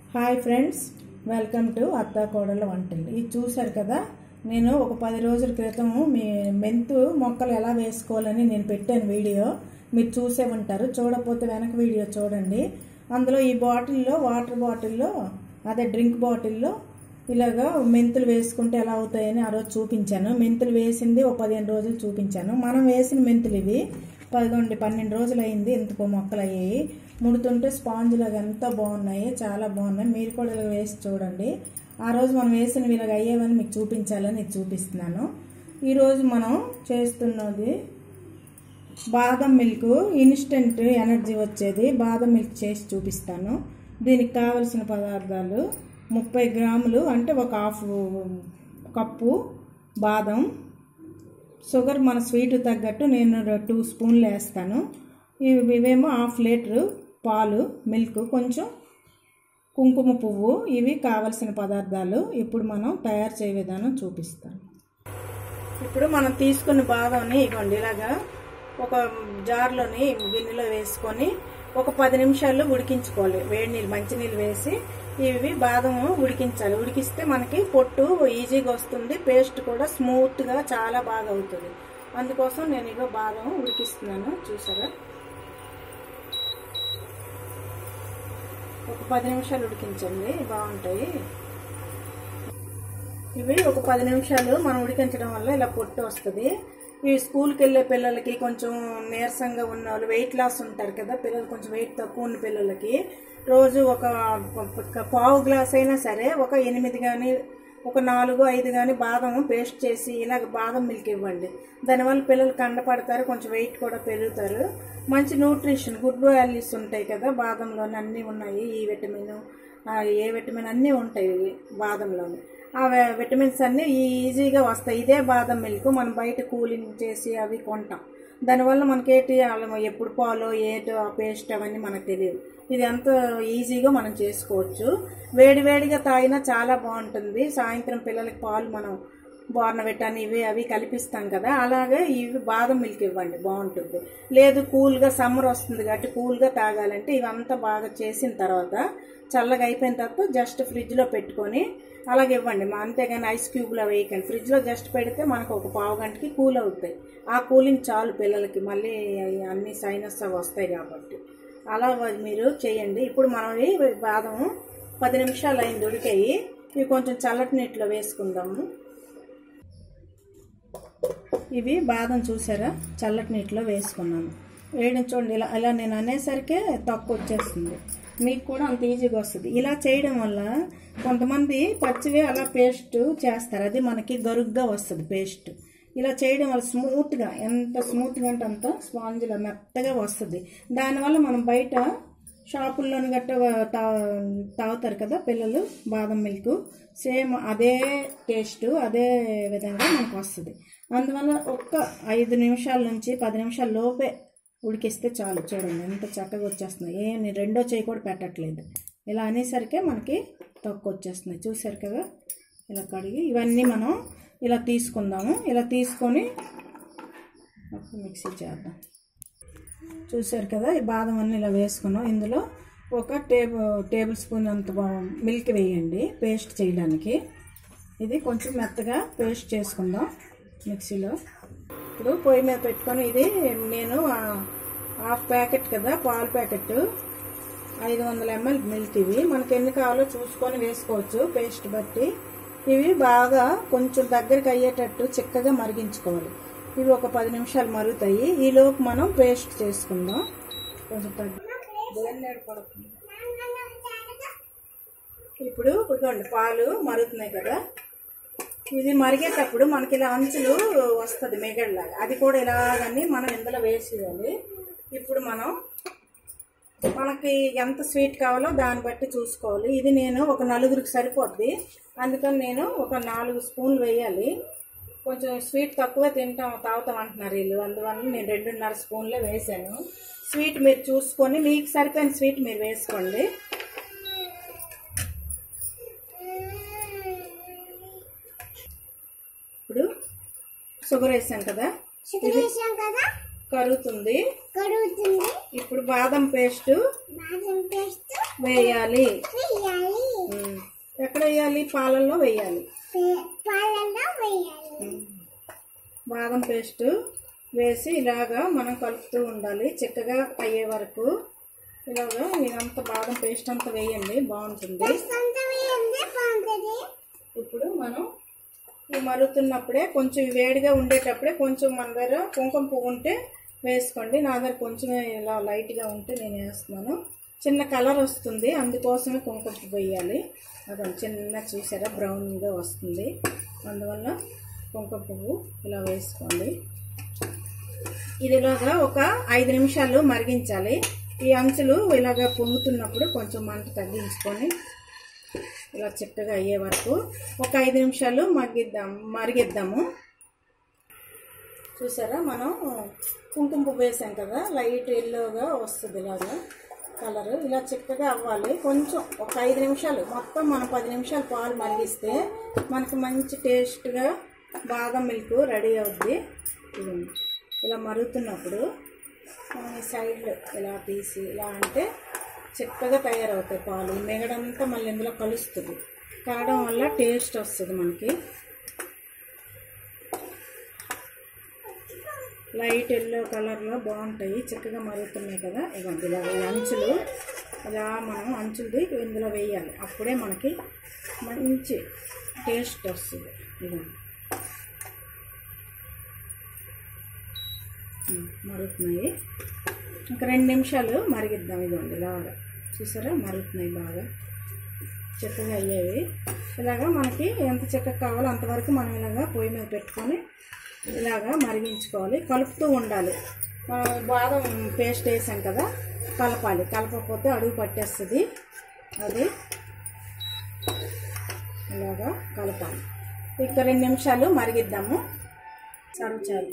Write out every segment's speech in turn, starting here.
Hi friends welcome to అత్తా కోడల వంటలు ఇది చూశారు కదా నేను ఒక పది రోజుల క్రితము మీ మెంతు మొక్కలు ఎలా వేసుకోవాలని నేను పెట్టాను వీడియో మీరు చూసే ఉంటారు చూడకపోతే వెనక వీడియో చూడండి అందులో ఈ బాటిల్లో వాటర్ బాటిల్లో అదే డ్రింక్ బాటిల్లో ఇలాగా మెంతులు వేసుకుంటే ఎలా అవుతాయని ఆ రోజు చూపించాను మెంతులు వేసింది ఒక పదిహేను రోజులు చూపించాను మనం వేసిన మెంతులు ఇవి పదకొండు పన్నెండు రోజులు అయింది ఇంతకో మొక్కలు అయ్యాయి ముడుతుంటే స్పాంజ్ లాగా ఎంత బాగున్నాయి చాలా బాగున్నాయి మీరు కూడా ఇలా వేసి చూడండి ఆ రోజు మనం వేసినవి ఇలాగ అయ్యేవని మీకు చూపించాలని ఇది చూపిస్తున్నాను ఈరోజు మనం చేస్తున్నది బాదం మిల్క్ ఇన్స్టెంట్ ఎనర్జీ వచ్చేది బాదం మిల్క్ చేసి చూపిస్తాను దీనికి కావలసిన పదార్థాలు ముప్పై గ్రాములు అంటే ఒక హాఫ్ కప్పు బాదం షుగర్ మన స్వీట్ తగ్గట్టు నేను టూ స్పూన్లు వేస్తాను ఇవి ఇవేమో హాఫ్ లీటరు పాలు మిల్క్ కొంచెం కుంకుమ పువ్వు ఇవి కావలసిన పదార్థాలు ఇప్పుడు మనం తయారు చేయ విధానం చూపిస్తాను ఇప్పుడు మనం తీసుకున్న బాదంని ఇవ్వండి ఇలాగా ఒక జార్లోని గిన్నెలో వేసుకొని ఒక పది నిమిషాలు ఉడికించుకోవాలి వేడి నీళ్ళు మంచినీళ్ళు వేసి ఇవి బాదం ఉడికించాలి ఉడికిస్తే మనకి పొట్టు ఈజీగా వస్తుంది పేస్ట్ కూడా స్మూత్గా చాలా బాగా అవుతుంది అందుకోసం నేను ఇగో బాదం ఉడికిస్తున్నాను చూసారా ఒక పది నిమిషాలు ఉడికించండి బాగుంటాయి ఇవి ఒక పది నిమిషాలు మనం ఉడికించడం వల్ల ఇలా పొట్టు వస్తుంది ఈ స్కూల్కి వెళ్ళే పిల్లలకి కొంచెం నీరసంగా ఉన్న వాళ్ళు వెయిట్ లాస్ ఉంటారు కదా పిల్లలు కొంచెం వెయిట్ తక్కువ ఉన్న పిల్లలకి రోజు ఒక ఒక పావు గ్లాస్ అయినా సరే ఒక ఎనిమిది కానీ ఒక నాలుగు ఐదు కానీ బాదం పేస్ట్ చేసి ఇలాగ బాదం మిల్క్ ఇవ్వండి దానివల్ల పిల్లలు కండపడతారు కొంచెం వెయిట్ కూడా పెరుగుతారు మంచి న్యూట్రిషన్ గుడ్ వాల్యూస్ ఉంటాయి కదా బాదంలోని అన్నీ ఉన్నాయి ఈ విటమిన్ ఏ విటమిన్ అన్నీ ఉంటాయి బాదంలోని ఆ విటమిన్స్ అన్నీ ఈజీగా వస్తాయి ఇదే బాదం మిల్క్ మనం బయట కూలింగ్ చేసి అవి కొంటాం దానివల్ల మనకేటి ఎప్పుడు పాలో ఏటో ఆ పేస్ట్ అవన్నీ మనకు తెలియదు ఇది ఎంత ఈజీగా మనం చేసుకోవచ్చు వేడి వేడిగా తాగినా చాలా బాగుంటుంది సాయంత్రం పిల్లలకి పాలు మనం బోర్నబెట్టాని ఇవి అవి కల్పిస్తాం కదా అలాగే ఇవి బాదం మిల్క్ ఇవ్వండి బాగుంటుంది లేదు కూల్గా సమ్మర్ వస్తుంది కాబట్టి కూల్గా తాగాలంటే ఇవంతా బాగా చేసిన తర్వాత చల్లగా అయిపోయిన తర్వాత జస్ట్ ఫ్రిడ్జ్లో పెట్టుకొని అలాగే ఇవ్వండి మా అంతేగాని ఐస్ క్యూబ్లో వేయకండి ఫ్రిడ్జ్లో జస్ట్ పెడితే మనకు ఒక పావు గంటకి కూల్ అవుతాయి ఆ కూలింగ్ చాలు పిల్లలకి మళ్ళీ అన్ని సైనస్ అవి వస్తాయి కాబట్టి అలా మీరు చేయండి ఇప్పుడు మనం బాదం పది నిమిషాలు అయింది ఉడికాయి ఇవి కొంచెం చల్లటి నీటిలో వేసుకుందాము ఇవి బాదం చూసారా చల్లటి నీటిలో వేసుకున్నాను వేయడం చూడండి ఇలా ఇలా నేను అనేసరికే తక్కువ వచ్చేస్తుంది మీకు కూడా అంత ఈజీగా వస్తుంది ఇలా చేయడం వల్ల కొంతమంది పచ్చివి అలా పేస్ట్ చేస్తారు అది మనకి గరుగ్గా వస్తుంది పేస్ట్ ఇలా చేయడం వల్ల స్మూత్గా ఎంత స్మూత్గా అంటే అంత స్పాంజ్లో మెత్తగా వస్తుంది దానివల్ల మనం బయట షాపుల్లోని గట్ట తా తాగుతారు కదా పిల్లలు బాదం మిల్క్ సేమ్ అదే టేస్ట్ అదే విధంగా మనకు వస్తుంది అందువల్ల ఒక్క ఐదు నిమిషాల నుంచి పది నిమిషాల లోపే ఉడికిస్తే చాలు చూడండి ఎంత చక్కగా వచ్చేస్తున్నాయి ఏ నేను రెండో చేయి కూడా పెట్టట్లేదు ఇలా అనేసరికే మనకి తక్కువ వచ్చేస్తున్నాయి చూసారు కదా ఇలా కడిగి ఇవన్నీ మనం ఇలా తీసుకుందాము ఇలా తీసుకొని మిక్సీ చేద్దాం చూసారు కదా ఈ బాదం అన్నీ ఇలా వేసుకున్నాం ఇందులో ఒక టేబుల్ టేబుల్ స్పూన్ అంత మిల్క్ వేయండి పేస్ట్ చేయడానికి ఇది కొంచెం మెత్తగా పేస్ట్ చేసుకుందాం మిక్సీలో ఇప్పుడు పొయ్యి మీద పెట్టుకొని ఇది నేను హాఫ్ ప్యాకెట్ కదా పాల ప్యాకెట్ ఐదు వందల ఎంఎల్ మిల్క్ ఇవి మనకి ఎన్ని కావాలో చూసుకొని వేసుకోవచ్చు పేస్ట్ బట్టి ఇవి బాగా కొంచెం దగ్గరికి అయ్యేటట్టు చిక్కగా మరిగించుకోవాలి ఇవి ఒక పది నిమిషాలు మరుగుతాయి ఈలోపు మనం పేస్ట్ చేసుకుందాం కొంచెం తగ్గి ఇప్పుడు ఇదిగోండి పాలు మరుగుతున్నాయి కదా ఇది మరిగేటప్పుడు మనకి ఇలా అంచులు వస్తుంది మిగడలాగా అది కూడా ఇలాగని మనం ఇందులో వేసేయాలి ఇప్పుడు మనం మనకి ఎంత స్వీట్ కావాలో దాన్ని బట్టి చూసుకోవాలి ఇది నేను ఒక నలుగురికి సరిపోద్ది అందుకని నేను ఒక నాలుగు స్పూన్లు వేయాలి కొంచెం స్వీట్ తక్కువ తింటాం తాగుతాం అంటున్నారు వీళ్ళు అందువల్ల నేను రెండున్నర స్పూన్లే వేసాను స్వీట్ మీరు చూసుకొని మీకు సరిపోయిన స్వీట్ మీరు వేసుకోండి ఇప్పుడు షుగర్ వేసాం కదా ఇది కరుగుతుంది కడుగుతుంది ఇప్పుడు బాదం పేస్ట్ బాదం పేస్ట్ వేయాలి వేయాలి వేయాలి పాలల్లో వేయాలి పాలల్లో వేయాలి బాదం పేస్ట్ వేసి ఇలాగా మనం కలుపుతూ ఉండాలి చిక్కగా అయ్యే వరకు ఇలాగా ఇదంతా బాదం పేస్ట్ అంతా వేయండి బాగుంటుంది సొంత వేయండి బాగుంటుంది ఇప్పుడు మనం ఈ మరుగుతున్నప్పుడే కొంచెం వేడిగా ఉండేటప్పుడే కొంచెం మన దగ్గర కుంకుమ పువ్వు ఉంటే వేసుకోండి నా దగ్గర కొంచెం ఇలా లైట్గా ఉంటే నేను వేస్తున్నాను చిన్న కలర్ వస్తుంది అందుకోసమే కుంకుమ పువ్వు వేయాలి అదే చిన్న చూసారా బ్రౌన్గా వస్తుంది అందువల్ల కుంకుమ పువ్వు ఇలా వేసుకోండి ఇది ఇలాగా ఒక ఐదు నిమిషాలు మరిగించాలి ఈ అంచులు ఇలాగా పొంగుతున్నప్పుడు కొంచెం మంట తగ్గించుకొని ఇలా చిక్కగా అయ్యే వరకు ఒక ఐదు నిమిషాలు మగ్గిద్దాం మరిగిద్దాము చూసారా మనం కుంకుమ పువ్వు వేసాం కదా లైట్ ఎల్లోగా వస్తుంది ఇలాగా కలర్ ఇలా చిక్కగా అవ్వాలి కొంచెం ఒక ఐదు నిమిషాలు మొత్తం మనం పది నిమిషాలు పాలు మరిగిస్తే మనకి మంచి టేస్ట్గా బాదం మిల్క్ రెడీ అవుద్ది ఇదిగోండి. ఇలా మరుగుతున్నప్పుడు మనం ఈ సైడ్లో ఇలా తీసి ఇలా అంటే చిక్కగా తయారవుతాయి పాలు మిగడంతా మళ్ళీ ఇందులో కలుస్తుంది కలడం వల్ల టేస్ట్ వస్తుంది మనకి లైట్ ఎల్లో కలర్లో బాగుంటాయి చక్కగా మరుగుతున్నాయి కదా ఇవ్వండి ఇలా ఈ అంచులు ఇలా మనం అంచులది ఇందులో వేయాలి అప్పుడే మనకి మంచి టేస్ట్ వస్తుంది ఇవ్వండి ఉమ్, మరుగుతున్నాయి ఇంకా రెండు నిమిషాలు మరిగిద్దాం ఇదిగోండి ఇలాగా చూసారా మరుగుతున్నాయి బాగా చక్కగా అయ్యేవి ఇలాగా మనకి ఎంత చక్కగా కావాలో అంతవరకు మనం ఇలాగా పొయ్యి మీద పెట్టుకొని ఇలాగా మరిగించుకోవాలి కలుపుతూ ఉండాలి ఆ, బాదం పేస్ట్ వేసాం కదా కలపాలి కలపకపోతే అడుగు పట్టేస్తుంది అది ఇలాగా కలపాలి ఇక రెండు నిమిషాలు మరిగిద్దాము సర్వ్ చేయాలి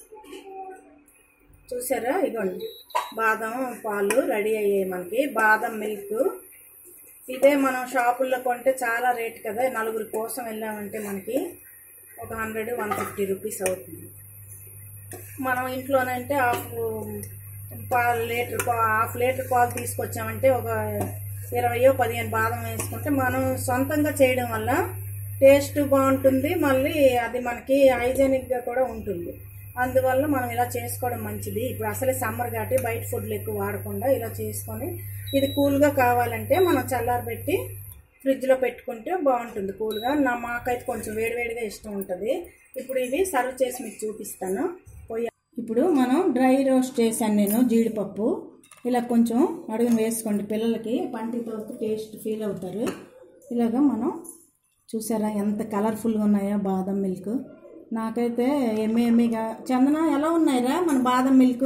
చూసారా ఇగోండి బాదం పాలు రెడీ అయ్యాయి మనకి బాదం మిల్క్ ఇదే మనం షాపుల్లో కొంటే చాలా రేట్ కదా నలుగురి కోసం వెళ్ళామంటే మనకి ఒక హండ్రెడ్ వన్ ఫిఫ్టీ రూపీస్ అవుతుంది మనం ఇంట్లోనంటే హాఫ్ పాలు లీటర్ పా- హాఫ్ లీటర్ పాలు తీసుకొచ్చామంటే ఒక ఇరవయో పదిహేను బాదం వేసుకుంటే మనం సొంతంగా చేయడం వల్ల టేస్ట్ బాగుంటుంది మళ్ళీ అది మనకి హైజెనిక్గా కూడా ఉంటుంది అందువల్ల మనం ఇలా చేసుకోవడం మంచిది ఇప్పుడు అసలే సమ్మర్ కాబట్టి బయట ఫుడ్లు ఎక్కువ వాడకుండా ఇలా చేసుకొని ఇది కూల్గా కావాలంటే మనం చల్లారబెట్టి ఫ్రిడ్జ్లో పెట్టుకుంటే బాగుంటుంది కూల్గా నా మాకైతే కొంచెం వేడివేడిగా ఇష్టం ఉంటుంది ఇప్పుడు ఇది సర్వ్ చేసి మీకు చూపిస్తాను పోయి ఇప్పుడు మనం డ్రై రోస్ట్ చేశాను నేను జీడిపప్పు ఇలా కొంచెం అడుగున వేసుకోండి పిల్లలకి పంటితో టేస్ట్ ఫీల్ అవుతారు ఇలాగా మనం చూసారా ఎంత కలర్ఫుల్గా ఉన్నాయో బాదం మిల్క్ నాకైతే ఎమ్మి ఎమ్మిగా చందన ఎలా ఉన్నాయిరా మన బాదం మిల్క్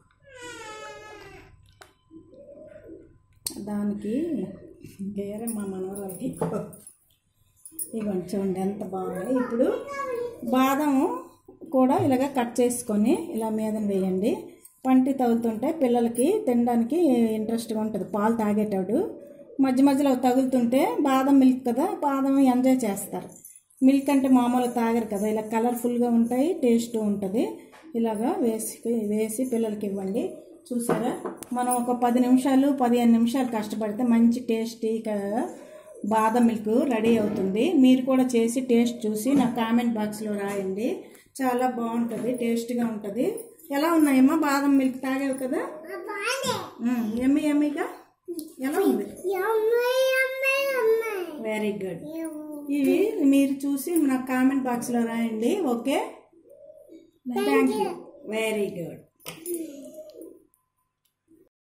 దానికి వేరే మా మనవరాలకి ఇవ్వండి చూడండి ఎంత బాగుంది ఇప్పుడు బాదం కూడా ఇలాగ కట్ చేసుకొని ఇలా మీద వేయండి పంటి తగులుతుంటే పిల్లలకి తినడానికి ఇంట్రెస్ట్గా ఉంటుంది పాలు తాగేటాడు మధ్య మధ్యలో అవి తగులుతుంటే బాదం మిల్క్ కదా బాదం ఎంజాయ్ చేస్తారు మిల్క్ అంటే మామూలు తాగరు కదా ఇలా కలర్ఫుల్గా ఉంటాయి టేస్ట్ ఉంటుంది ఇలాగా వేసి వేసి పిల్లలకి ఇవ్వండి చూసారా మనం ఒక పది నిమిషాలు పదిహేను నిమిషాలు కష్టపడితే మంచి టేస్టీగా బాదం మిల్క్ రెడీ అవుతుంది మీరు కూడా చేసి టేస్ట్ చూసి నా కామెంట్ బాక్స్లో రాయండి చాలా బాగుంటుంది టేస్ట్గా ఉంటుంది ఎలా ఉన్నాయమ్మా బాదం మిల్క్ తాగావు కదా మ్మ్, ఎమ్మి ఎమ్మిగా ఎలా ఉంది వెరీ గుడ్ ఇవి మీరు చూసి నా కామెంట్ బాక్స్లో రాయండి okay thank you very good